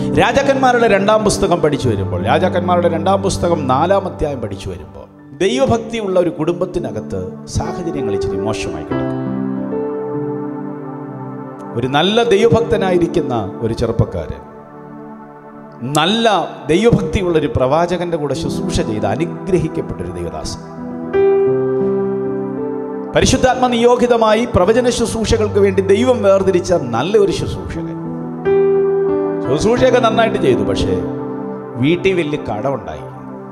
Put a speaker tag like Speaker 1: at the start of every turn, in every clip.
Speaker 1: രാജാക്കന്മാരുടെ രണ്ടാം പുസ്തകം പഠിച്ചു വരുമ്പോൾ രാജാക്കന്മാരുടെ രണ്ടാം പുസ്തകം നാലാം അധ്യായം പഠിച്ചു വരുമ്പോൾ ദൈവഭക്തിയുള്ള ഒരു കുടുംബത്തിനകത്ത് സാഹചര്യങ്ങൾ ഇച്ചിരി മോശമായി കിടക്കും ഒരു നല്ല ദൈവഭക്തനായിരിക്കുന്ന ഒരു ചെറുപ്പക്കാരൻ നല്ല ദൈവഭക്തിയുള്ള ഒരു പ്രവാചകന്റെ കൂടെ ശുശ്രൂഷ ചെയ്ത് അനുഗ്രഹിക്കപ്പെട്ട ഒരു ദൈവദാസൻ പരിശുദ്ധാത്മ നിയോഗിതമായി പ്രവചന ശുശ്രൂഷകൾക്ക് വേണ്ടി ദൈവം വേർതിരിച്ച നല്ല ഒരു ശുശ്രൂഷകൻ ശുശ്രൂഷയൊക്കെ നന്നായിട്ട് ചെയ്തു പക്ഷേ വീട്ടിൽ വലിയ കടമുണ്ടായി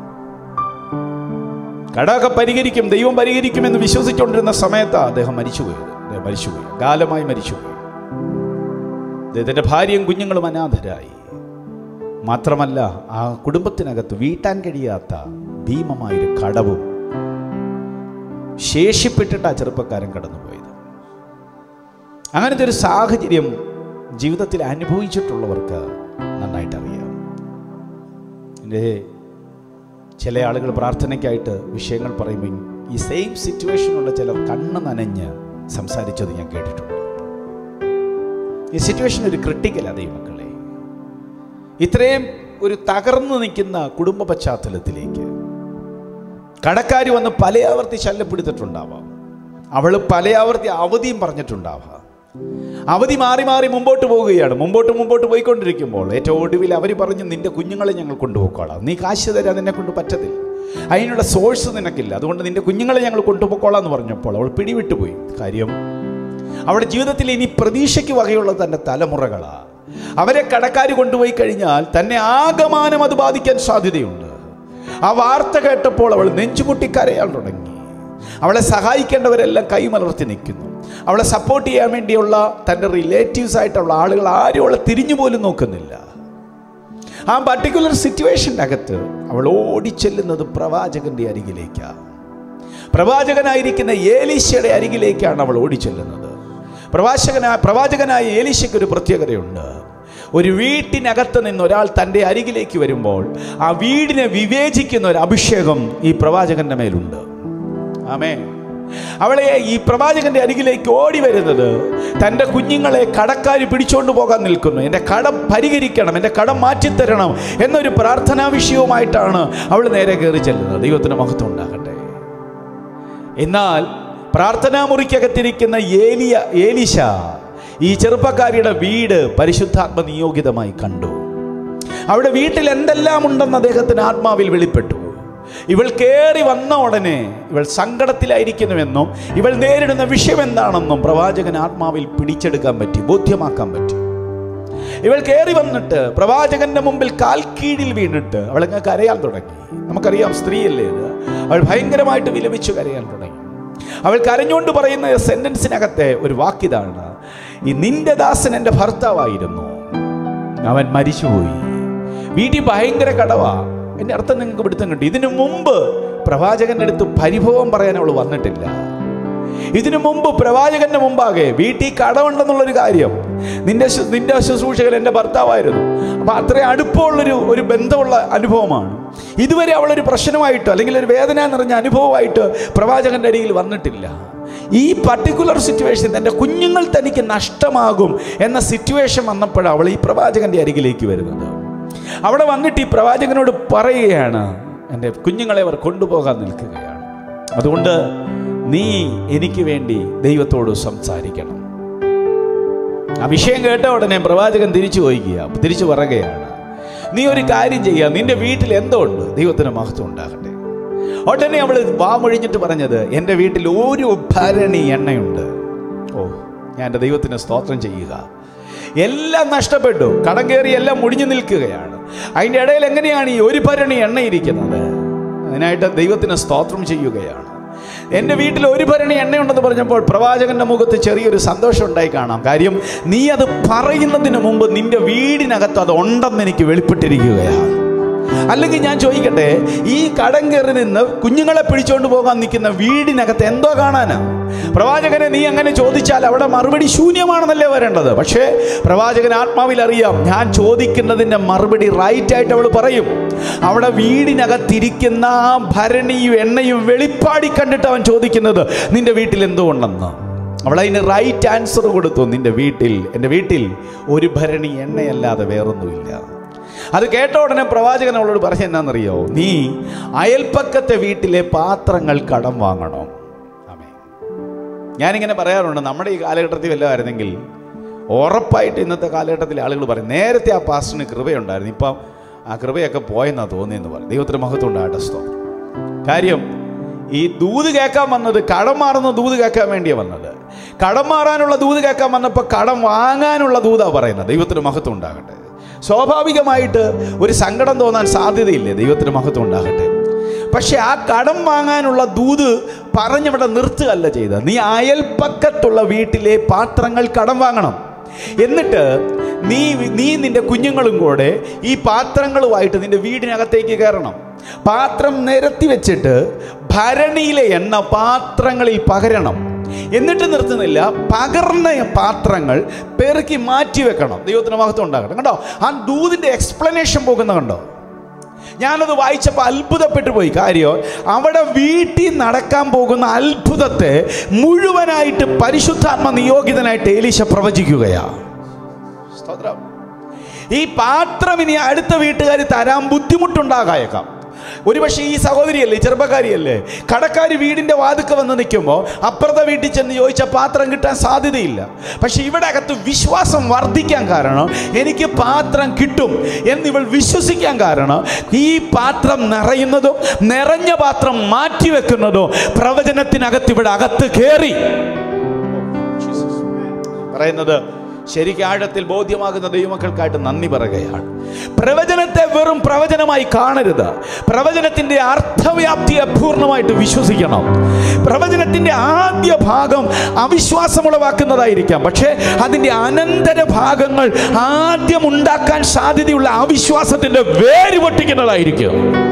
Speaker 1: കടമൊക്കെ പരിഹരിക്കും ദൈവം പരിഹരിക്കുമെന്ന് വിശ്വസിച്ചുകൊണ്ടിരുന്ന സമയത്ത് അദ്ദേഹം മരിച്ചുപോയത് അദ്ദേഹം മരിച്ചുപോയി കാലമായി മരിച്ചുപോയി അദ്ദേഹത്തിൻ്റെ ഭാര്യയും കുഞ്ഞുങ്ങളും അനാഥരായി മാത്രമല്ല ആ കുടുംബത്തിനകത്ത് വീട്ടാൻ കഴിയാത്ത ഭീമമായൊരു കടവും ശേഷിപ്പെട്ടിട്ട് ആ ചെറുപ്പക്കാരൻ കടന്നുപോയത് അങ്ങനത്തെ ഒരു സാഹചര്യം ജീവിതത്തിൽ അനുഭവിച്ചിട്ടുള്ളവർക്ക് നന്നായിട്ട് അറിയാം എൻ്റെ ചില ആളുകൾ പ്രാർത്ഥനയ്ക്കായിട്ട് വിഷയങ്ങൾ പറയുമ്പോൾ ഈ സെയിം സിറ്റുവേഷനുള്ള ചിലർ കണ്ണ് നനഞ്ഞ് സംസാരിച്ചത് ഞാൻ കേട്ടിട്ടുണ്ട് ഈ സിറ്റുവേഷൻ ഒരു ക്രിട്ടിക്കലാ ദൈവമക്കളെ ഇത്രയും ഒരു തകർന്നു നിൽക്കുന്ന കുടുംബ പശ്ചാത്തലത്തിലേക്ക് കടക്കാരി വന്ന് പലയാവർത്തി ശല്യപ്പെടുത്തിട്ടുണ്ടാവാം അവൾ പലയാവർത്തി അവധിയും പറഞ്ഞിട്ടുണ്ടാവാം അവധി മാറി മാറി മുമ്പോട്ട് പോവുകയാണ് മുമ്പോട്ട് മുമ്പോട്ട് പോയിക്കൊണ്ടിരിക്കുമ്പോൾ ഏറ്റവും ഒടുവിൽ അവർ പറഞ്ഞു നിന്റെ കുഞ്ഞുങ്ങളെ ഞങ്ങൾ കൊണ്ടുപോയിക്കോളാം നീ കാശ് തരാൻ നിന്നെ കൊണ്ട് പറ്റത്തില്ല അതിനുള്ള സോഴ്സ് നിനക്കില്ല അതുകൊണ്ട് നിന്റെ കുഞ്ഞുങ്ങളെ ഞങ്ങൾ കൊണ്ടുപോയിക്കോളാം എന്ന് പറഞ്ഞപ്പോൾ അവൾ പിടിവിട്ടുപോയി കാര്യം അവളുടെ ജീവിതത്തിൽ ഇനി പ്രതീക്ഷയ്ക്ക് വകയുള്ള തൻ്റെ തലമുറകളാ അവരെ കടക്കാർ കൊണ്ടുപോയി കഴിഞ്ഞാൽ തന്നെ ആകമാനം അത് ബാധിക്കാൻ സാധ്യതയുണ്ട് ആ വാർത്ത കേട്ടപ്പോൾ അവൾ നെഞ്ചുമുട്ടി കരയാൻ തുടങ്ങി അവളെ സഹായിക്കേണ്ടവരെല്ലാം കൈമലർത്തി നിൽക്കുന്നു അവളെ സപ്പോർട്ട് ചെയ്യാൻ വേണ്ടിയുള്ള തൻ്റെ റിലേറ്റീവ്സ് ആയിട്ടുള്ള ആളുകൾ ആരും അവളെ തിരിഞ്ഞു പോലും നോക്കുന്നില്ല ആ പർട്ടിക്കുലർ സിറ്റുവേഷൻ്റെ അകത്ത് അവൾ ഓടിച്ചെല്ലുന്നത് പ്രവാചകന്റെ അരികിലേക്കാണ് പ്രവാചകനായിരിക്കുന്ന ഏലീശയുടെ അരികിലേക്കാണ് അവൾ ഓടിച്ചെല്ലുന്നത് പ്രവാചകനായ പ്രവാചകനായ ഏലീശയ്ക്ക് ഒരു പ്രത്യേകതയുണ്ട് ഒരു വീട്ടിനകത്ത് നിന്ന് ഒരാൾ തൻ്റെ അരികിലേക്ക് വരുമ്പോൾ ആ വീടിനെ വിവേചിക്കുന്ന ഒരു അഭിഷേകം ഈ പ്രവാചകന്റെ മേലുണ്ട് ആമേ അവളെ ഈ പ്രവാചകന്റെ അരികിലേക്ക് ഓടി വരുന്നത് തൻ്റെ കുഞ്ഞുങ്ങളെ കടക്കാർ പിടിച്ചോണ്ട് പോകാൻ നിൽക്കുന്നു എൻ്റെ കടം പരിഹരിക്കണം എൻ്റെ കടം മാറ്റിത്തരണം എന്നൊരു പ്രാർത്ഥനാ വിഷയവുമായിട്ടാണ് അവൾ നേരെ കയറി ചെല്ലുന്നത് ദൈവത്തിന് മഹത്വം ഉണ്ടാകട്ടെ എന്നാൽ പ്രാർത്ഥനാ മുറിക്കകത്തിരിക്കുന്ന ഏലിയ ഏലിശ ഈ ചെറുപ്പക്കാരിയുടെ വീട് പരിശുദ്ധാത്മ നിയോഗിതമായി കണ്ടു അവിടെ വീട്ടിൽ എന്തെല്ലാം ഉണ്ടെന്ന് അദ്ദേഹത്തിന് ആത്മാവിൽ വെളിപ്പെട്ടു ഇവൾ കയറി വന്ന ഉടനെ ഇവൾ സങ്കടത്തിലായിരിക്കുന്നുവെന്നും ഇവൾ നേരിടുന്ന വിഷയം എന്താണെന്നും പ്രവാചകൻ ആത്മാവിൽ പിടിച്ചെടുക്കാൻ പറ്റി ബോധ്യമാക്കാൻ പറ്റി ഇവൾ കയറി വന്നിട്ട് പ്രവാചകന്റെ മുമ്പിൽ കാൽ കീഴിൽ വീണിട്ട് അവളങ്ങ് കരയാൻ തുടങ്ങി നമുക്കറിയാം സ്ത്രീയല്ലേ ഇത് അവൾ ഭയങ്കരമായിട്ട് വിലപിച്ചു കരയാൻ തുടങ്ങി അവൾ കരഞ്ഞുകൊണ്ട് പറയുന്ന സെന്റൻസിനകത്തെ ഒരു വാക്കിതാണ് ഈ നിന്റെ ദാസൻ എൻ്റെ ഭർത്താവായിരുന്നു അവൻ മരിച്ചുപോയി വീട്ടിൽ ഭയങ്കര കടവാ എൻ്റെ അർത്ഥം നിങ്ങൾക്ക് പിടുത്തം കിട്ടി ഇതിനു മുമ്പ് പ്രവാചകന്റെ അടുത്ത് പരിഭവം പറയാൻ അവൾ വന്നിട്ടില്ല ഇതിനു മുമ്പ് പ്രവാചകന്റെ മുമ്പാകെ വീട്ടിൽ കടമുണ്ടെന്നുള്ളൊരു കാര്യം നിന്റെ ശു- നിന്റെ ശുശ്രൂഷകൻ എൻ്റെ ഭർത്താവായിരുന്നു അപ്പൊ അത്രയും അടുപ്പമുള്ളൊരു ഒരു ബന്ധമുള്ള അനുഭവമാണ് ഇതുവരെ അവളൊരു പ്രശ്നമായിട്ട് അല്ലെങ്കിൽ ഒരു വേദന നിറഞ്ഞ അനുഭവമായിട്ട് പ്രവാചകന്റെ അരികിൽ വന്നിട്ടില്ല ഈ പർട്ടിക്കുലർ സിറ്റുവേഷൻ എൻ്റെ കുഞ്ഞുങ്ങൾ തനിക്ക് നഷ്ടമാകും എന്ന സിറ്റുവേഷൻ വന്നപ്പോഴാണ് അവൾ ഈ പ്രവാചകന്റെ അരികിലേക്ക് വരുന്നത് അവിടെ വന്നിട്ട് ഈ പ്രവാചകനോട് പറയുകയാണ് എൻ്റെ കുഞ്ഞുങ്ങളെ അവർ കൊണ്ടുപോകാൻ നിൽക്കുകയാണ് അതുകൊണ്ട് നീ എനിക്ക് വേണ്ടി ദൈവത്തോട് സംസാരിക്കണം ആ വിഷയം കേട്ട ഉടനെ പ്രവാചകൻ തിരിച്ചു പോയിക്കുക തിരിച്ചു പറയുകയാണ് നീ ഒരു കാര്യം ചെയ്യുക നിന്റെ വീട്ടിൽ എന്തോ ഉണ്ട് ദൈവത്തിന് മഹത്വം ഉണ്ടാകട്ടെ ഉടനെ അവൾ വാമൊഴിഞ്ഞിട്ട് പറഞ്ഞത് എൻ്റെ വീട്ടിൽ ഒരു ഭരണി എണ്ണയുണ്ട് ഓ ഞാൻ എൻ്റെ ദൈവത്തിന് സ്തോത്രം ചെയ്യുക എല്ലാം നഷ്ടപ്പെട്ടു കടം കയറി എല്ലാം മുടിഞ്ഞു നിൽക്കുകയാണ് അതിൻ്റെ ഇടയിൽ എങ്ങനെയാണ് ഈ ഒരു ഭരണി എണ്ണ ഇരിക്കുന്നത് അതിനായിട്ട് ദൈവത്തിന് സ്തോത്രം ചെയ്യുകയാണ് എൻ്റെ വീട്ടിൽ ഒരു ഭരണി എണ്ണയുണ്ടെന്ന് പറഞ്ഞപ്പോൾ പ്രവാചകന്റെ മുഖത്ത് ചെറിയൊരു സന്തോഷം ഉണ്ടായി കാണാം കാര്യം നീ അത് പറയുന്നതിന് മുമ്പ് നിന്റെ വീടിനകത്ത് അത് ഉണ്ടെന്ന് എനിക്ക് വെളിപ്പെട്ടിരിക്കുകയാണ് അല്ലെങ്കിൽ ഞാൻ ചോദിക്കട്ടെ ഈ കടം കയറി നിന്ന് കുഞ്ഞുങ്ങളെ പിടിച്ചോണ്ട് പോകാൻ നിൽക്കുന്ന വീടിനകത്ത് എന്തോ കാണാനാ പ്രവാചകനെ നീ അങ്ങനെ ചോദിച്ചാൽ അവിടെ മറുപടി ശൂന്യമാണെന്നല്ലേ വരേണ്ടത് പക്ഷേ പ്രവാചകൻ ആത്മാവിൽ അറിയാം ഞാൻ ചോദിക്കുന്നതിൻ്റെ മറുപടി റൈറ്റ് ആയിട്ട് അവൾ പറയും അവിടെ വീടിനകത്തിരിക്കുന്ന ആ ഭരണിയും എണ്ണയും വെളിപ്പാടി കണ്ടിട്ട് അവൻ ചോദിക്കുന്നത് നിന്റെ വീട്ടിൽ എന്തോ ഉണ്ടെന്ന് അവൾ അതിന് റൈറ്റ് ആൻസർ കൊടുത്തു നിന്റെ വീട്ടിൽ എൻ്റെ വീട്ടിൽ ഒരു ഭരണി എണ്ണയല്ലാതെ വേറൊന്നുമില്ല അത് കേട്ട ഉടനെ പ്രവാചകൻ അവളോട് പറഞ്ഞ എന്നാണെന്നറിയോ നീ അയൽപ്പക്കത്തെ വീട്ടിലെ പാത്രങ്ങൾ കടം വാങ്ങണം ആമേൻ ഞാനിങ്ങനെ പറയാറുണ്ട് നമ്മുടെ ഈ കാലഘട്ടത്തിൽ വല്ലതായിരുന്നെങ്കിൽ ഉറപ്പായിട്ട് ഇന്നത്തെ കാലഘട്ടത്തിലെ ആളുകൾ പറയും നേരത്തെ ആ പാസ്റ്ററിന് കൃപയുണ്ടായിരുന്നു ഇപ്പം ആ കൃപയൊക്കെ പോയെന്നാണ് തോന്നിയെന്ന് പറയും ദൈവത്തിന് മഹത്വം ഉണ്ടാകട്ടെ സ്തോത്രം കാര്യം ഈ ദൂത് കേൾക്കാൻ വന്നത് കടം മാറുന്ന ദൂത് കേൾക്കാൻ വേണ്ടിയാണ് വന്നത് കടം മാറാനുള്ള ദൂത് കേൾക്കാൻ വന്നപ്പോൾ കടം വാങ്ങാനുള്ള ദൂതാണ് പറയുന്നത് ദൈവത്തിന് മഹത്വം ഉണ്ടാകട്ടെ സ്വാഭാവികമായിട്ട് ഒരു സങ്കടം തോന്നാൻ സാധ്യതയില്ലേ ദൈവത്തിന് മഹത്വം ഉണ്ടാകട്ടെ പക്ഷെ ആ കടം വാങ്ങാനുള്ള ദൂത് പറഞ്ഞിവിടെ നിർത്തുകയല്ല ചെയ്തത് നീ അയൽപ്പക്കത്തുള്ള വീട്ടിലെ പാത്രങ്ങൾ കടം വാങ്ങണം എന്നിട്ട് നീ നീ നിന്റെ കുഞ്ഞുങ്ങളും കൂടെ ഈ പാത്രങ്ങളുമായിട്ട് നിന്റെ വീടിനകത്തേക്ക് കയറണം പാത്രം നിരത്തി വെച്ചിട്ട് ഭരണിയിലെ എണ്ണ പാത്രങ്ങളിൽ പകരണം എന്നിട്ട് നിർത്തുന്നില്ല പകർന്ന പാത്രങ്ങൾ പെറുക്കി മാറ്റി വെക്കണം ദൈവത്തിന് മഹത്വം ഉണ്ടാകട്ടെ കണ്ടോ ആ ദൂതിൻ്റെ എക്സ്പ്ലനേഷൻ പോകുന്ന കണ്ടോ ഞാനത് വായിച്ചപ്പോൾ അത്ഭുതപ്പെട്ടു പോയി കാര്യം അവിടെ വീട്ടിൽ നടക്കാൻ പോകുന്ന അത്ഭുതത്തെ മുഴുവനായിട്ട് പരിശുദ്ധാത്മ നിയോഗിതനായിട്ട് ഏലീശ പ്രവചിക്കുകയാ സ്തോത്രം ഈ പാത്രം ഇനി അടുത്ത വീട്ടുകാർ തരാൻ ബുദ്ധിമുട്ടുണ്ടാകായേക്കാം ഒരുപക്ഷെ ഈ സഹോദരിയല്ലേ ഈ ചെറുപ്പക്കാരിയല്ലേ കടക്കാർ വീടിൻ്റെ വാതുക്ക വന്ന് നിൽക്കുമ്പോൾ അപ്പുറത്തെ വീട്ടിൽ ചെന്ന് ചോദിച്ച പാത്രം കിട്ടാൻ സാധ്യതയില്ല പക്ഷെ ഇവിടെ അകത്ത് വിശ്വാസം വർദ്ധിക്കാൻ കാരണം എനിക്ക് പാത്രം കിട്ടും എന്നിവൾ വിശ്വസിക്കാൻ കാരണം ഈ പാത്രം നിറയുന്നതോ നിറഞ്ഞ പാത്രം മാറ്റിവെക്കുന്നതോ പ്രവചനത്തിനകത്ത് ഇവിടെ അകത്ത് കയറി പറയുന്നത് ശരിക്കും ആഴത്തിൽ ബോധ്യമാകുന്ന ദൈവമക്കൾക്കായിട്ട് നന്ദി പറയുകയാണ് പ്രവചനത്തെ വെറും പ്രവചനമായി കാണരുത് പ്രവചനത്തിന്റെ അർത്ഥവ്യാപ്തിയെ പൂർണ്ണമായിട്ട് വിശ്വസിക്കണം പ്രവചനത്തിന്റെ ആദ്യ ഭാഗം അവിശ്വാസമുളവാക്കുന്നതായിരിക്കാം പക്ഷേ അതിൻ്റെ അനന്തര ഭാഗങ്ങൾ ആദ്യം ഉണ്ടാക്കാൻ സാധ്യതയുള്ള അവിശ്വാസത്തിന്റെ വേര് പൊട്ടിക്കുന്നതായിരിക്കും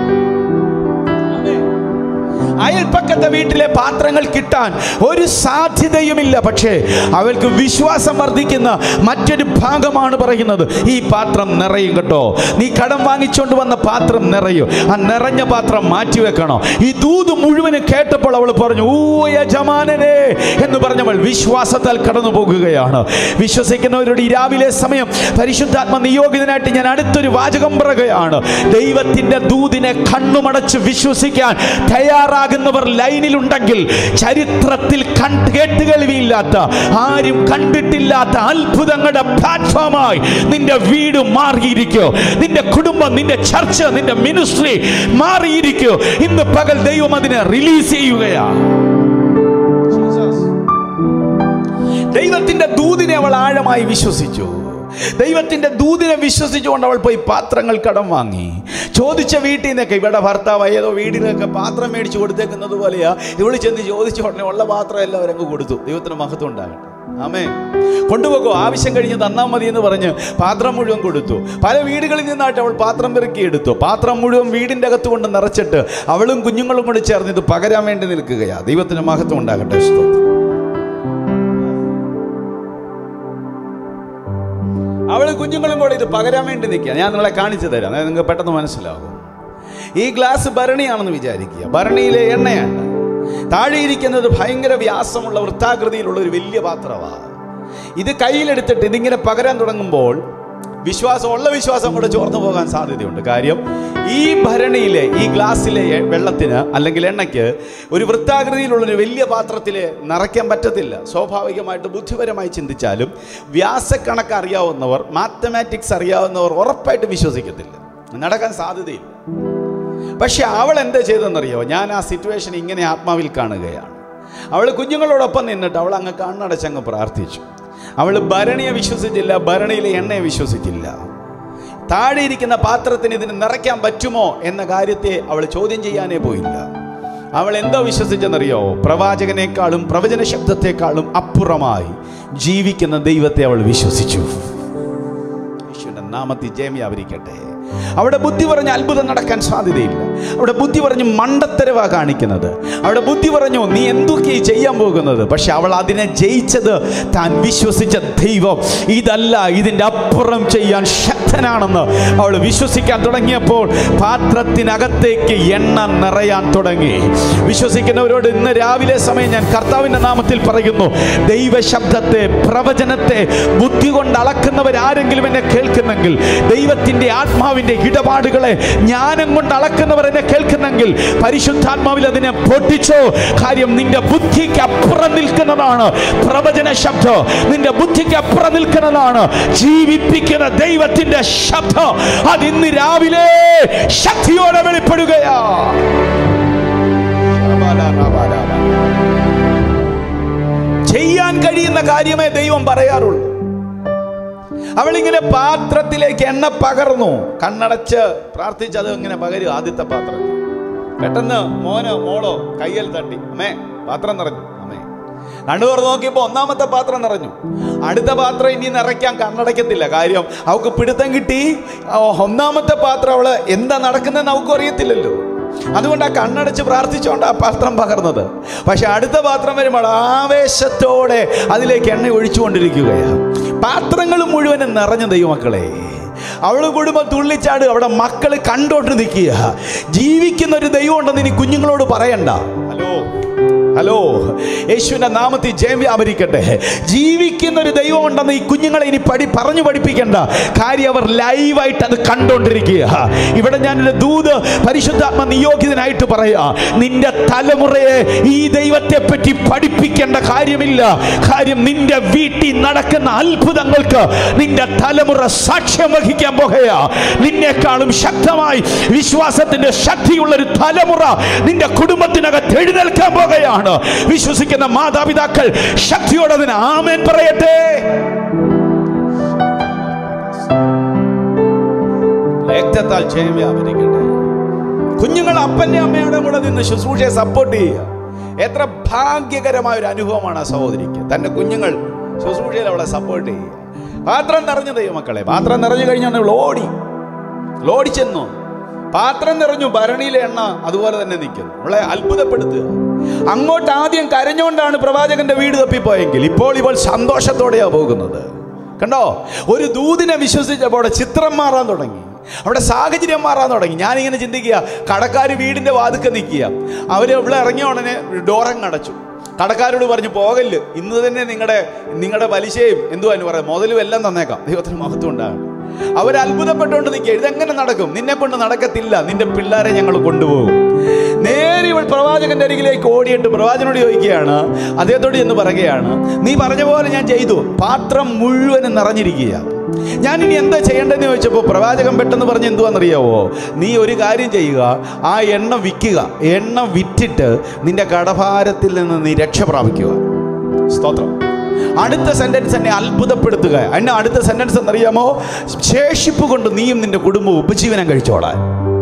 Speaker 1: അയൽപ്പക്കത്തെ വീട്ടിലെ പാത്രങ്ങൾ കിട്ടാൻ ഒരു സാധ്യതയുമില്ല പക്ഷേ അവൾക്ക് വിശ്വാസം വർദ്ധിക്കുന്ന മറ്റൊരു ഭാഗമാണ് പറയുന്നത് ഈ പാത്രം നിറയും കേട്ടോ നീ കടം വാങ്ങിച്ചുകൊണ്ട് വന്ന പാത്രം നിറയും ആ നിറഞ്ഞ പാത്രം മാറ്റി വെക്കണം ഈ ദൂത് മുഴുവനും കേട്ടപ്പോൾ അവൾ പറഞ്ഞു ഊ യജമാനനെ എന്ന് പറഞ്ഞവൾ വിശ്വാസത്താൽ കടന്നു പോകുകയാണ് വിശ്വസിക്കുന്നവരുടെ ഈ രാവിലെ സമയം പരിശുദ്ധാത്മ നിയോഗിതനായിട്ട് ഞാൻ അടുത്തൊരു വാചകം പറയുകയാണ് ദൈവത്തിന്റെ ദൂതിനെ കണ്ണുമടച്ച് വിശ്വസിക്കാൻ തയ്യാറാകുന്നവർ ലൈനിലുണ്ടെങ്കിൽ ചരിത്രത്തിൽ കണ്ട് കേട്ടുകേൾവിയില്ലാത്ത ആരും കണ്ടിട്ടില്ലാത്ത അത്ഭുതങ്ങളുടെ പ്ലാറ്റ്ഫോമായി നിന്റെ വീട് മാറിയിരിക്കോ നിന്റെ കുടുംബം നിന്റെ ചർച്ച് നിന്റെ മിനിസ്ട്രി മാറിയിരിക്കോ ഇന്ന് പകൽ ദൈവം അതിനെ റിലീസ് ചെയ്യുകയാണ് ദൈവത്തിന്റെ ദൂതിനെ അവൾ ആഴമായി വിശ്വസിച്ചു ദൈവത്തിന്റെ ദൂതിനെ വിശ്വസിച്ചുകൊണ്ട് അവൾ പോയി പാത്രങ്ങൾ കടം വാങ്ങി ചോദിച്ച വീട്ടിൽ നിന്നൊക്കെ ഇവിടെ ഭർത്താവ് ഏതോ വീടിനൊക്കെ പാത്രം മേടിച്ച് കൊടുത്തേക്കുന്നത് പോലെയാ ഇവള് ചെന്ന് ചോദിച്ച ഉടനെ ഉള്ള പാത്രം എല്ലാം അവരങ്ങ് കൊടുത്തു ദൈവത്തിന് മഹത്വം ഉണ്ടാകട്ടെ ആമേ കൊണ്ടുപോകോ ആവശ്യം കഴിഞ്ഞ് തന്നാൽ മതി എന്ന് പറഞ്ഞ് പാത്രം മുഴുവൻ കൊടുത്തു പല വീടുകളിൽ നിന്നായിട്ട് അവൾ പാത്രം പെറുക്കി എടുത്തു പാത്രം മുഴുവൻ വീടിൻ്റെ അകത്ത് കൊണ്ട് നിറച്ചിട്ട് അവളും കുഞ്ഞുങ്ങളും കൂടി ചേർന്ന് ഇത് പകരാൻ വേണ്ടി നിൽക്കുകയാ ദൈവത്തിന് മഹത്വം ഉണ്ടാകട്ടെ സ്തോത്രം അവൾ കുഞ്ഞുങ്ങളും കൂടെ ഇത് പകരാൻ വേണ്ടി നിൽക്കുക ഞാൻ നിങ്ങളെ കാണിച്ചു തരാം അതായത് നിങ്ങൾക്ക് പെട്ടെന്ന് മനസ്സിലാകും ഈ ഗ്ലാസ് ഭരണിയാണെന്ന് വിചാരിക്കുക ഭരണിയിലെ എണ്ണയാണ് താഴെ ഇരിക്കുന്നത് ഭയങ്കര വ്യാസമുള്ള വൃത്താകൃതിയിലുള്ള ഒരു വലിയ പാത്രമാണ് ഇത് കയ്യിലെടുത്തിട്ട് ഇതിങ്ങനെ പകരാൻ തുടങ്ങുമ്പോൾ വിശ്വാസം ഉള്ള വിശ്വാസം കൂടെ ചോർന്നു പോകാൻ സാധ്യതയുണ്ട് കാര്യം ഈ ഭരണിയിലെ ഈ ഗ്ലാസ്സിലെ എ- വെള്ളത്തിന് അല്ലെങ്കിൽ എണ്ണയ്ക്ക് ഒരു വൃത്താകൃതിയിലുള്ള ഒരു വലിയ പാത്രത്തിൽ നിറയ്ക്കാൻ പറ്റത്തില്ല സ്വാഭാവികമായിട്ട് ബുദ്ധിപരമായി ചിന്തിച്ചാലും വ്യാസക്കണക്ക് അറിയാവുന്നവർ മാത്തമാറ്റിക്സ് അറിയാവുന്നവർ ഉറപ്പായിട്ട് വിശ്വസിക്കത്തില്ല നടക്കാൻ സാധ്യതയില്ല പക്ഷെ അവൾ എന്താ ചെയ്തെന്നറിയോ ഞാൻ ആ സിറ്റുവേഷൻ ഇങ്ങനെ ആത്മാവിൽ കാണുകയാണ് അവൾ കുഞ്ഞുങ്ങളോടൊപ്പം നിന്നിട്ട് അവൾ അങ്ങ് കണ്ണടച്ചങ്ങ് പ്രാർത്ഥിച്ചു അവൾ ഭരണിയെ വിശ്വസിച്ചില്ല ഭരണിയിലെ എണ്ണയെ വിശ്വസിച്ചില്ല താഴെ ഇരിക്കുന്ന പാത്രത്തിന് ഇതിന് നിറയ്ക്കാൻ പറ്റുമോ എന്ന കാര്യത്തെ അവൾ ചോദ്യം ചെയ്യാനേ പോയില്ല അവൾ എന്തോ വിശ്വസിച്ചെന്നറിയോ പ്രവാചകനേക്കാളും പ്രവചന ശബ്ദത്തെക്കാളും അപ്പുറമായി ജീവിക്കുന്ന ദൈവത്തെ അവൾ വിശ്വസിച്ചു യേശുവിന്റെ നാമത്തിൽ ജയം വ്യാപരിക്കട്ടെ അവിടെ ബുദ്ധി പറഞ്ഞ അത്ഭുതം നടക്കാൻ സാധ്യതയില്ല അവിടെ ബുദ്ധി പറഞ്ഞു മണ്ടത്തരവാ കാണിക്കുന്നത് അവിടെ ബുദ്ധി പറഞ്ഞു നീ എന്തൊക്കെയായി ചെയ്യാൻ പോകുന്നത് പക്ഷെ അവൾ അതിനെ ജയിച്ചത് താൻ വിശ്വസിച്ച ദൈവം ഇതല്ല ഇതിൻ്റെ അപ്പുറം ചെയ്യാൻ ശക്തനാണെന്ന് അവൾ വിശ്വസിക്കാൻ തുടങ്ങിയപ്പോൾ പാത്രത്തിനകത്തേക്ക് എണ്ണ നിറയാൻ തുടങ്ങി വിശ്വസിക്കുന്നവരോട് ഇന്ന് രാവിലെ സമയം ഞാൻ കർത്താവിൻ്റെ നാമത്തിൽ പറയുന്നു ദൈവശബ്ദത്തെ പ്രവചനത്തെ ബുദ്ധി കൊണ്ട് അളക്കുന്നവരാരെങ്കിലും എന്നെ കേൾക്കുന്നെങ്കിൽ ദൈവത്തിൻ്റെ ആത്മാവിൻ്റെ ഇടപാടുകളെ ജ്ഞാനം കൊണ്ട് അളക്കുന്നവർ എന്നെ കേൾക്കുന്നെങ്കിൽ പരിശുദ്ധാത്മാവിൽ അതിനെ പൊട്ടിച്ചോ കാര്യം നിന്റെ ബുദ്ധിക്ക് അപ്പുറം നിൽക്കുന്നതാണ് പ്രവചന ശബ്ദം നിന്റെ ബുദ്ധിക്ക് അപ്പുറം നിൽക്കുന്നതാണ് ജീവിപ്പിക്കുന്ന ദൈവത്തിന്റെ ശബ്ദം അത് ഇന്ന് രാവിലെ ശക്തിയോടെ വെളിപ്പെടുകയാ ചെയ്യാൻ കഴിയുന്ന കാര്യമേ ദൈവം പറയാറുള്ളൂ അവളിങ്ങനെ പാത്രത്തിലേക്ക് എണ്ണ പകർന്നു കണ്ണടച്ച് പ്രാർത്ഥിച്ച് അത് ഇങ്ങനെ പകരും ആദ്യത്തെ പാത്രത്തിൽ പെട്ടെന്ന് മോനോ മോളോ കയ്യിൽ തട്ടി അമ്മേ പാത്രം നിറഞ്ഞു അമ്മേ കണ്ണു തുറന്ന് നോക്കിയപ്പോൾ ഒന്നാമത്തെ പാത്രം നിറഞ്ഞു അടുത്ത പാത്രം ഇനി നിറയ്ക്കാൻ കണ്ണടയ്ക്കത്തില്ല കാര്യം അവൾക്ക് പിടുത്തം കിട്ടി ആ ഒന്നാമത്തെ പാത്രം അവള് എന്താ നടക്കുന്നതെന്ന് അവൾക്കും അറിയത്തില്ലല്ലോ അതുകൊണ്ട് ആ കണ്ണടച്ച് പ്രാർത്ഥിച്ചുകൊണ്ട് ആ പാത്രം പകർന്നത് പക്ഷെ അടുത്ത പാത്രം വരുമ്പോൾ ആവേശത്തോടെ അതിലേക്ക് എണ്ണ ഒഴിച്ചുകൊണ്ടിരിക്കുകയാണ് പാത്രങ്ങൾ മുഴുവനും നിറഞ്ഞ ദൈവമക്കളെ അവള് കുടുംബം തുള്ളിച്ചാട് അവിടെ മക്കൾ കണ്ടോണ്ട് നിൽക്കുക ജീവിക്കുന്ന ഒരു ദൈവം ഉണ്ടെന്ന് ഇനി കുഞ്ഞുങ്ങളോട് പറയണ്ട ഹലോ ഹലോ യേശുവിന്റെ നാമത്തിൽ ജയം വ്യാപരിക്കട്ടെ ജീവിക്കുന്ന ഒരു ദൈവം ഉണ്ടെന്ന് ഈ കുഞ്ഞുങ്ങളെ ഇനി പഠി പറഞ്ഞു പഠിപ്പിക്കണ്ട കാര്യം അവർ ലൈവായിട്ട് അത് കണ്ടോണ്ടിരിക്കുക ഇവിടെ ഞാനൊരു ദൂത് പരിശുദ്ധാത്മ നിയോഗിതനായിട്ട് പറയാ നിന്റെ തലമുറയെ ഈ ദൈവത്തെ പറ്റി പഠിപ്പിക്കേണ്ട കാര്യമില്ല കാര്യം നിന്റെ വീട്ടിൽ നടക്കുന്ന അത്ഭുതങ്ങൾക്ക് നിന്റെ തലമുറ സാക്ഷ്യം വഹിക്കാൻ പോകുകയാ നിന്നെക്കാളും ശക്തമായി വിശ്വാസത്തിന്റെ ശക്തിയുള്ള ഒരു തലമുറ നിന്റെ കുടുംബത്തിനകത്ത് എഴുന്നേൽക്കാൻ പോകുകയാണ് വിശ്വസിക്കുന്ന മാതാപിതാക്കൾ ശക്തിയോടെ അതിന് ആമേൻ പറയട്ടെ രക്തത്താൽ ജയം വ്യാപരിക്കട്ടെ കുഞ്ഞുങ്ങൾ അപ്പന്റെ അമ്മയുടെ കൂടെ നിന്ന് ശുശ്രൂഷയെ സപ്പോർട്ട് ചെയ്യുക എത്ര ഭാഗ്യകരമായ ഒരു അനുഭവമാണ് ആ സഹോദരിക്ക് തന്റെ കുഞ്ഞുങ്ങൾ ശുശ്രൂഷയിൽ അവളെ സപ്പോർട്ട് ചെയ്യുക പാത്രം നിറഞ്ഞു ദൈവമക്കളെ പാത്രം നിറഞ്ഞു കഴിഞ്ഞാൽ അവൾ ഓടി ഓടിച്ചെന്നു പാത്രം നിറഞ്ഞു ഭരണിയിലെ എണ്ണ അതുപോലെ തന്നെ നിൽക്കുന്നു അവളെ അത്ഭുതപ്പെടുത്തുക അങ്ങോട്ട് ആദ്യം കരഞ്ഞുകൊണ്ടാണ് പ്രവാചകന്റെ വീട് തപ്പിപ്പോയെങ്കിൽ ഇപ്പോൾ ഇവൾ സന്തോഷത്തോടെയാ പോകുന്നത് കണ്ടോ ഒരു ദൂതിനെ വിശ്വസിച്ചപ്പോൾ അവിടെ ചിത്രം മാറാൻ തുടങ്ങി അവിടെ സാഹചര്യം മാറാൻ തുടങ്ങി ഞാനിങ്ങനെ ചിന്തിക്കുക കടക്കാർ വീടിന്റെ വാതുക്കെ നിൽക്കുക അവർ ഇവിടെ ഇറങ്ങിയ ഉടനെ ഡോറങ്ങ് അടച്ചു കടക്കാരോട് പറഞ്ഞു പോകല്ല് ഇന്ന് തന്നെ നിങ്ങളുടെ നിങ്ങളുടെ പലിശയും എന്തുവാ പറയാം മുതലും എല്ലാം തന്നേക്കാം ദൈവത്തിന് മഹത്വം ഉണ്ടാകണം അവർ അത്ഭുതപ്പെട്ടുകൊണ്ട് നിൽക്കുക ഇതെങ്ങനെ നടക്കും നിന്നെ കൊണ്ട് നടക്കത്തില്ല നിന്റെ പിള്ളേരെ ഞങ്ങൾ കൊണ്ടുപോകും നേരെ ഇവൾ പ്രവാചകന്റെ അരികിലേക്ക് ഓടിയിട്ട് പ്രവാചകനോട് ചോദിക്കുകയാണ് അദ്ദേഹത്തോട് എന്ന് പറയുകയാണ് നീ പറഞ്ഞ പോലെ ഞാൻ ചെയ്തു പാത്രം മുഴുവനും നിറഞ്ഞിരിക്കുക ഞാൻ ഇനി എന്താ ചെയ്യേണ്ടതെന്ന് ചോദിച്ചപ്പോൾ പ്രവാചകൻ പെട്ടെന്ന് പറഞ്ഞ് എന്തുവാണെന്നറിയാവോ നീ ഒരു കാര്യം ചെയ്യുക ആ എണ്ണ വിൽക്കുക എണ്ണ വിറ്റിട്ട് നിന്റെ കടഭാരത്തിൽ നിന്ന് നീ രക്ഷ പ്രാപിക്കുക സ്തോത്രം അടുത്ത സെന്റൻസ് എന്നെ അത്ഭുതപ്പെടുത്തുക എന്നെ അടുത്ത സെന്റൻസ് എന്നറിയാമോ ശേഷിപ്പ് കൊണ്ട് നീയും നിന്റെ കുടുംബവും ഉപജീവനം കഴിച്ചോളാൻ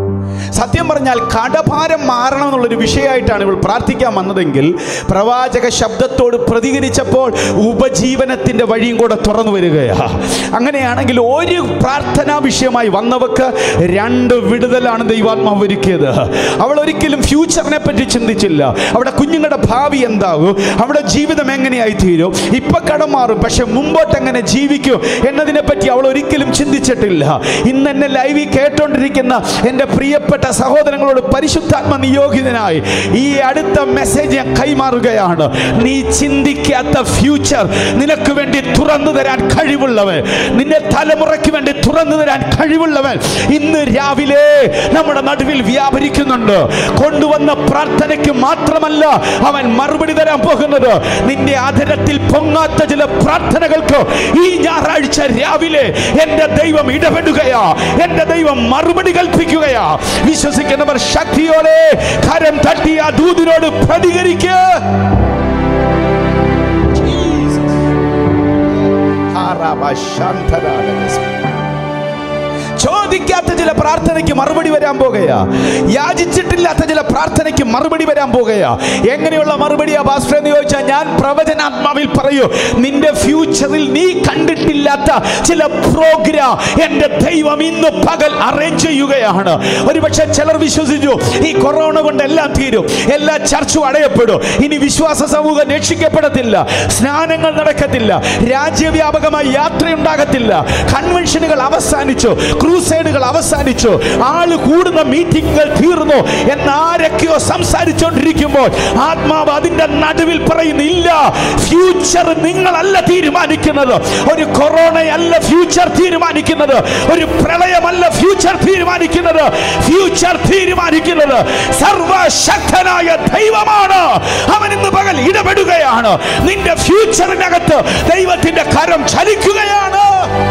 Speaker 1: സത്യം പറഞ്ഞാൽ കടഭാരം മാറണം എന്നുള്ളൊരു വിഷയമായിട്ടാണ് ഇവൾ പ്രാർത്ഥിക്കാൻ വന്നതെങ്കിൽ പ്രവാചക ശബ്ദത്തോട് പ്രതികരിച്ചപ്പോൾ ഉപജീവനത്തിൻ്റെ വഴിയും കൂടെ തുറന്നു വരികയാ അങ്ങനെയാണെങ്കിൽ ഒരു പ്രാർത്ഥനാ വിഷയമായി വന്നവർക്ക് രണ്ട് വിടുതലാണ് ദൈവാത്മാവ് ഒരുക്കിയത് അവൾ ഒരിക്കലും ഫ്യൂച്ചറിനെ പറ്റി ചിന്തിച്ചില്ല അവിടെ കുഞ്ഞുങ്ങളുടെ ഭാവി എന്താകും അവിടെ ജീവിതം എങ്ങനെയായി തീരും ഇപ്പൊ കടം മാറും പക്ഷെ മുമ്പോട്ട് എങ്ങനെ ജീവിക്കും എന്നതിനെ പറ്റി അവൾ ഒരിക്കലും ചിന്തിച്ചിട്ടില്ല ഇന്ന് എന്നെ ലൈവിൽ കേട്ടോണ്ടിരിക്കുന്ന എൻ്റെ പ്രിയപ്പെട്ട സഹോദരങ്ങളോട് പരിശുദ്ധാത്മ നിയോഗിതനായി ഈ അടുത്ത മെസ്സേജ് ഞാൻ കൈമാറുകയാണ് നീ ചിന്തിക്കാത്ത ഫ്യൂച്ചർ നിനക്ക് വേണ്ടി തുറന്നു തരാൻ കഴിവുള്ളവൻ നിന്റെ തലമുറയ്ക്ക് വേണ്ടി തുറന്നു തരാൻ കഴിവുള്ളവൻ ഇന്ന് രാവിലെ നമ്മുടെ നടുവിൽ വ്യാപരിക്കുന്നുണ്ട് കൊണ്ടുവന്ന പ്രാർത്ഥനയ്ക്ക് മാത്രമല്ല അവൻ മറുപടി തരാൻ പോകുന്നത് നിന്റെ ആദരത്തിൽ പൊങ്ങാത്ത ചില പ്രാർത്ഥനകൾക്ക് ഈ ഞായറാഴ്ച രാവിലെ എന്റെ ദൈവം ഇടപെടുകയാ എന്റെ ദൈവം മറുപടി കൽപ്പിക്കുകയാ വിശ്വസിക്കുന്നവർ ശക്തിയോടെ കരം തട്ടി ആ ദൂതിനോട് പ്രതികരിക്കുക ചോര ചോദിക്കാത്ത ചില പ്രാർത്ഥനയ്ക്ക് മറുപടി വരാൻ പോകുകയാ യാചിച്ചിട്ടില്ലാത്ത ചില പ്രാർത്ഥനയ്ക്ക് മറുപടി വരാൻ പോകുകയാ എങ്ങനെയുള്ള മറുപടിയാ പാസ്റ്റർ എന്ന് ചോദിച്ചാൽ ഞാൻ പ്രവചനാത്മാവിൽ പറയൂ നിന്റെ ഫ്യൂച്ചറിൽ നീ കണ്ടിട്ടില്ലാത്ത ചില പ്രോഗ്രാം എന്റെ ദൈവം ഇന്ന് പകൽ അറേഞ്ച് ചെയ്യുകയാണ് ഒരുപക്ഷെ ചിലർ വിശ്വസിച്ചു ഈ കൊറോണ കൊണ്ട് എല്ലാം തീരും എല്ലാ ചർച്ചും അടയപ്പെടും ഇനി വിശ്വാസ സമൂഹം രക്ഷിക്കപ്പെടത്തില്ല സ്നാനങ്ങൾ നടക്കത്തില്ല രാജ്യവ്യാപകമായി യാത്രയുണ്ടാകത്തില്ല കൺവെൻഷനുകൾ അവസാനിച്ചു ക്രൂസൈഡുകൾ അവസാനിച്ചു ആള് കൂടുന്ന മീറ്റിംഗുകൾ തീർന്നു എന്നാരൊക്കെയോ സംസാരിച്ചുകൊണ്ടിരിക്കുമ്പോൾ ആത്മാവ് അതിന്റെ നടുവിൽ പറയുന്നു ഇല്ല ഫ്യൂച്ചർ നിങ്ങളല്ല തീരുമാനിക്കുന്നത് ഒരു കൊറോണയല്ല ഫ്യൂച്ചർ തീരുമാനിക്കുന്നത് ഒരു പ്രളയമല്ല ഫ്യൂച്ചർ തീരുമാനിക്കുന്നത് ഫ്യൂച്ചർ തീരുമാനിക്കുന്നത് സർവശക്തനായ ദൈവമാണ് അവൻ ഇന്ന് പകൽ ഇടപെടുകയാണ് നിന്റെ ഫ്യൂച്ചറിനകത്ത് ദൈവത്തിന്റെ കരം ചലിക്കുകയാണ്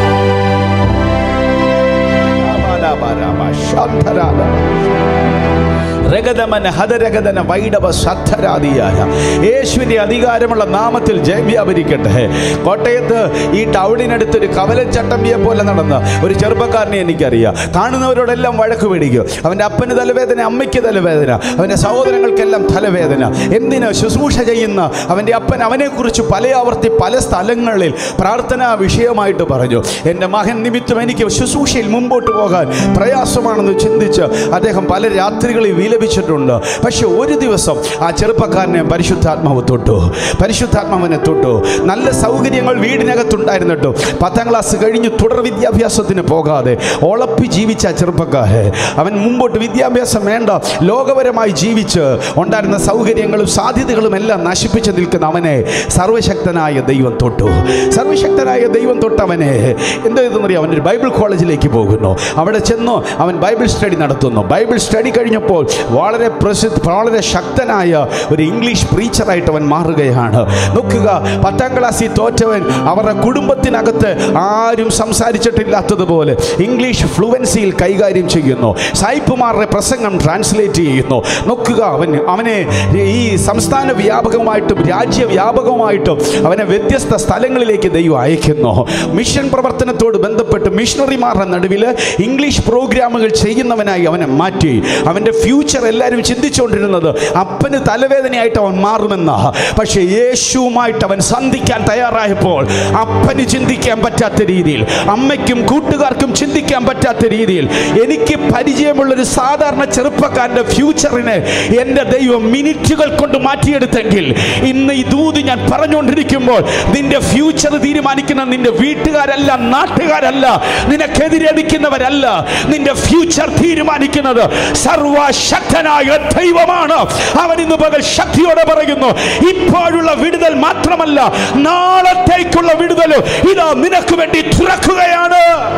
Speaker 1: രഗതമന ഹതരഗതന വൈഡവ സദ്ധരാദിയായ യേശുവിൻ്റെ അധികാരമുള്ള നാമത്തിൽ ജയം വ്യാപരിക്കട്ടെ കോട്ടയത്ത് ഈ ടൗണിനടുത്ത് ഒരു കവലച്ചട്ടമ്പിയെ പോലെ നടന്ന ഒരു ചെറുപ്പക്കാരനെ എനിക്കറിയാം കാണുന്നവരോടെല്ലാം വഴക്ക് പിടിക്കും അവൻ്റെ അപ്പന് തലവേദന അമ്മയ്ക്ക് തലവേദന അവൻ്റെ സഹോദരങ്ങൾക്കെല്ലാം തലവേദന എന്തിന് ശുശ്രൂഷ ചെയ്യുന്ന അവൻ്റെ അപ്പൻ അവനെക്കുറിച്ച് പല ആവർത്തി പല സ്ഥലങ്ങളിൽ പ്രാർത്ഥനാ വിഷയമായിട്ട് പറഞ്ഞു എൻ്റെ മകൻ നിമിത്തം എനിക്ക് ശുശ്രൂഷയിൽ മുമ്പോട്ട് പോകാൻ പ്രയാസമാണെന്ന് ചിന്തിച്ച് അദ്ദേഹം പല രാത്രികളിൽ വിലപിച്ചിട്ടുണ്ട് പക്ഷെ ഒരു ദിവസം ആ ചെറുപ്പക്കാരനെ പരിശുദ്ധാത്മാവ് തൊട്ടു പരിശുദ്ധാത്മാവിനെ തൊട്ടു നല്ല സൗകര്യങ്ങൾ വീടിനകത്തുണ്ടായിരുന്നിട്ടു പത്താം ക്ലാസ് കഴിഞ്ഞ് തുടർ വിദ്യാഭ്യാസത്തിന് പോകാതെ ഒളപ്പി ജീവിച്ച ആ ചെറുപ്പക്കാരെ അവൻ മുമ്പോട്ട് വിദ്യാഭ്യാസം വേണ്ട ലോകപരമായി ജീവിച്ച് ഉണ്ടായിരുന്ന സൗകര്യങ്ങളും സാധ്യതകളും എല്ലാം നശിപ്പിച്ച് നിൽക്കുന്ന അവനെ സർവശക്തനായ ദൈവം തൊട്ടു സർവശക്തനായ ദൈവം തൊട്ടവനെ എന്താ ഇതെന്നറിയാം അവനൊരു ബൈബിൾ കോളേജിലേക്ക് പോകുന്നു അവിടെ ചെന്നു അവൻ ബൈബിൾ സ്റ്റഡി നടത്തുന്നു ബൈബിൾ സ്റ്റഡി കഴിഞ്ഞപ്പോൾ വളരെ പ്രസിദ്ധ വളരെ ശക്തനായ ഒരു ഇംഗ്ലീഷ് പ്രീച്ചറായിട്ട് അവൻ മാറുകയാണ് നോക്കുക പത്താം ക്ലാസ്സിൽ തോറ്റവൻ അവരുടെ കുടുംബത്തിനകത്ത് ആരും സംസാരിച്ചിട്ടില്ലാത്തതുപോലെ ഇംഗ്ലീഷ് ഫ്ലുവൻസിയിൽ കൈകാര്യം ചെയ്യുന്നു സായിപ്പുമാരുടെ പ്രസംഗം ട്രാൻസ്ലേറ്റ് ചെയ്യുന്നു നോക്കുക അവൻ അവനെ ഈ സംസ്ഥാന വ്യാപകമായിട്ടും രാജ്യവ്യാപകമായിട്ടും അവനെ വ്യത്യസ്ത സ്ഥലങ്ങളിലേക്ക് ദൈവം അയക്കുന്നു മിഷൻ പ്രവർത്തനത്തോട് ബന്ധപ്പെട്ട് മിഷണറിമാരുടെ നടുവിൽ ഇംഗ്ലീഷ് പ്രോഗ്രാമുകൾ ചെയ്യുന്നവനായി അവനെ മാറ്റി അവൻ്റെ ഫ്യൂച്ചർ എല്ലാവരും ചിന്തിച്ചുകൊണ്ടിരുന്നത് അപ്പന് തലവേദനയായിട്ട് അവൻ മാറുമെന്ന പക്ഷേ യേശുവുമായിട്ട് അവൻ സന്ധിക്കാൻ തയ്യാറായപ്പോൾ അപ്പന് ചിന്തിക്കാൻ പറ്റാത്ത രീതിയിൽ അമ്മയ്ക്കും കൂട്ടുകാർക്കും ചിന്തിക്കാൻ പറ്റാത്ത രീതിയിൽ എനിക്ക് പരിചയമുള്ളൊരു സാധാരണ ചെറുപ്പക്കാരൻ്റെ ഫ്യൂച്ചറിനെ എൻ്റെ ദൈവം മിനിറ്റുകൾ കൊണ്ട് മാറ്റിയെടുത്തെങ്കിൽ ഇന്ന് ഈ ദൂത് ഞാൻ പറഞ്ഞുകൊണ്ടിരിക്കുമ്പോൾ നിന്റെ ഫ്യൂച്ചർ തീരുമാനിക്കുന്ന നിന്റെ വീട്ടുകാരല്ല നാട്ടുകാരല്ല നിനക്കെതിരെ നിൽക്കുന്നവരല്ല നിന്റെ ഫ്യൂച്ചർ തീരുമാനിക്കുന്നത് സർവശക്തനായ ദൈവമാണ് അവൻ ഇന്ന് പകൽ ശക്തിയോടെ പറയുന്നു ഇപ്പോഴുള്ള വിടുതൽ മാത്രമല്ല നാളത്തേക്കുള്ള വിടുതൽ ഇതാ നിനക്ക് വേണ്ടി തുറക്കുകയാണ്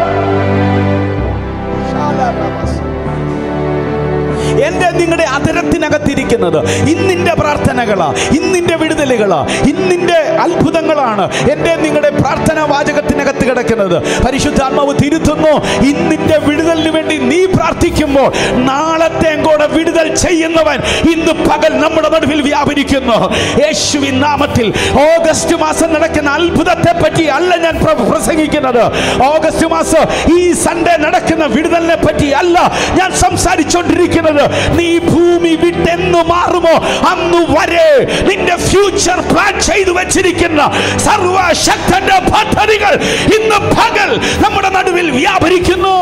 Speaker 1: എന്റെ നിങ്ങളുടെ അതരത്തിനകത്തിരിക്കുന്നത് ഇന്നിന്റെ പ്രാർത്ഥനകളാ ഇന്നിന്റെ വിടുതലുകളാ ഇന്നിന്റെ അത്ഭുതങ്ങളാണ് എന്റെ നിങ്ങളുടെ പ്രാർത്ഥനാ വാചകത്തിനകത്ത് കിടക്കുന്നത് പരിശുദ്ധാത്മാവ് തിരുത്തുന്നു ഇന്നിന്റെ വിടുതലിന് വേണ്ടി നീ പ്രാർത്ഥിക്കുമ്പോൾ നാളത്തെ കൂടെ വിടുതൽ ചെയ്യുന്നവൻ ഇന്ന് പകൽ നമ്മുടെ നടുവിൽ വ്യാപരിക്കുന്നു യേശുവിൻ നാമത്തിൽ ഓഗസ്റ്റ് മാസം നടക്കുന്ന അത്ഭുതത്തെ പറ്റി അല്ല ഞാൻ പ്ര- പ്രസംഗിക്കുന്നത് ഓഗസ്റ്റ് മാസം ഈ സൺഡേ നടക്കുന്ന വിടുതലിനെ പറ്റി അല്ല ഞാൻ സംസാരിച്ചുകൊണ്ടിരിക്കുന്നത് നീ ഭൂമി വിട്ടെന്ന് മാറുമോ അന്ന് വരെ നിന്റെ ഫ്യൂച്ചർ പ്ലാൻ ചെയ്തു വെച്ചിരിക്കുന്ന സർവശക്തന്റെ പദ്ധതികൾ ഇന്ന് പകൽ നമ്മുടെ നടുവിൽ വ്യാപരിക്കുന്നു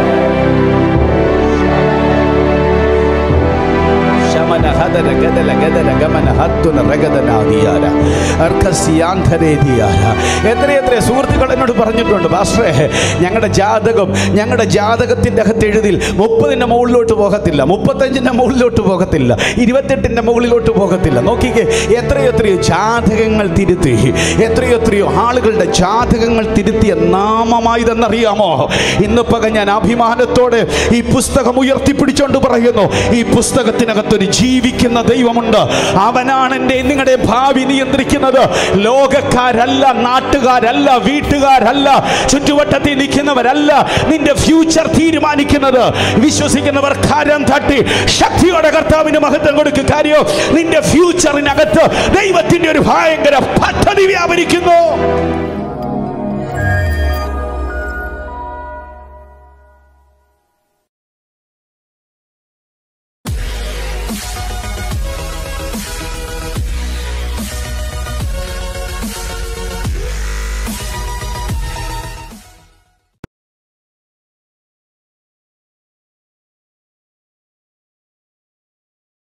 Speaker 1: ശമന ഹദന ഗദല ഗദല ഗമന ഹത്തുന റഗദനാദിയാര അർക്കസിയാന്ധരേദിയാര എത്രയെത്ര സുഹൃത്തുക്കൾ എന്നോട് പറഞ്ഞിട്ടുണ്ട് പാസ്റ്ററെ ഞങ്ങളുടെ ജാതകം ഞങ്ങളുടെ ജാതകത്തിൻ്റെ അകത്ത് എഴുതിൽ മുപ്പതിൻ്റെ മുകളിലോട്ട് പോകത്തില്ല മുപ്പത്തഞ്ചിൻ്റെ മുകളിലോട്ട് പോകത്തില്ല ഇരുപത്തെട്ടിൻ്റെ മുകളിലോട്ട് പോകത്തില്ല നോക്കിക്കേ എത്രയോ എത്രയോ ജാതകങ്ങൾ തിരുത്തി എത്രയോ എത്രയോ ആളുകളുടെ ജാതകങ്ങൾ തിരുത്തിയ നാമമായതെന്നറിയാമോ ഇന്ന് പക ഞാൻ അഭിമാനത്തോടെ ഈ പുസ്തകം ഉയർത്തിപ്പിടിച്ചോണ്ട് പറയുന്നു ഈ പുസ്തകത്തിനകത്തൊരു ജീവിക്കുന്ന ദൈവമുണ്ട് അവനാണ് എൻ്റെ നിങ്ങളുടെ ഭാവി നിയന്ത്രിക്കുന്നത് ലോകക്കാരല്ല നാട്ടുകാരല്ല വീട്ടുകാരല്ല ചുറ്റുവട്ടത്തിൽ നിൽക്കുന്നവരല്ല നിന്റെ ഫ്യൂച്ചർ തീരുമാനിക്കുന്നത് വിശ്വസിക്കുന്നവർ കാരം തട്ടി ശക്തിയോടെ കർത്താവിന് മഹത്വം കൊടുക്കുക കാര്യം നിന്റെ ഫ്യൂച്ചറിനകത്ത് ദൈവത്തിന്റെ ഒരു ഭയങ്കര പദ്ധതി വ്യാപരിക്കുന്നു